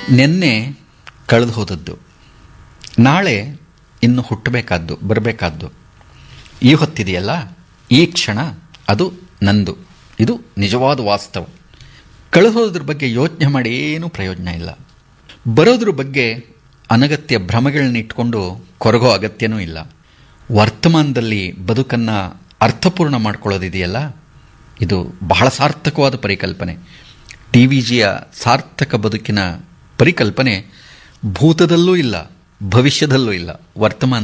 ನಿನ್ನೆ ಕಳೆದು ಹೋದದ್ದು ನಾಳೆ ಇನ್ನು ಹುಟ್ಟಬೇಕಾದ್ದು ಬರಬೇಕಾದ್ದು ಈ ಹೊತ್ತಿದೆಯಲ್ಲ ಈ ಕ್ಷಣ ಅದು ನಂದು ಇದು ನಿಜವಾದ ವಾಸ್ತವ ಕಳೆದೋದ್ರ ಬಗ್ಗೆ ಯೋಚನೆ ಮಾಡಿ ಏನೂ ಪ್ರಯೋಜನ ಇಲ್ಲ ಬರೋದ್ರ ಬಗ್ಗೆ ಅನಗತ್ಯ ಭ್ರಮೆಗಳನ್ನ ಇಟ್ಕೊಂಡು ಕೊರಗೋ ಅಗತ್ಯನೂ ಇಲ್ಲ ವರ್ತಮಾನದಲ್ಲಿ ಬದುಕನ್ನು ಅರ್ಥಪೂರ್ಣ ಮಾಡ್ಕೊಳ್ಳೋದಿದೆಯಲ್ಲ ಇದು ಬಹಳ ಸಾರ್ಥಕವಾದ ಪರಿಕಲ್ಪನೆ ಟಿ ವಿ ಜಿಯ ಸಾರ್ಥಕ ಬದುಕಿನ ಪರಿಕಲ್ಪನೆ ಭೂತದಲ್ಲೂ ಇಲ್ಲ ಭವಿಷ್ಯದಲ್ಲೂ ಇಲ್ಲ ವರ್ತಮಾನ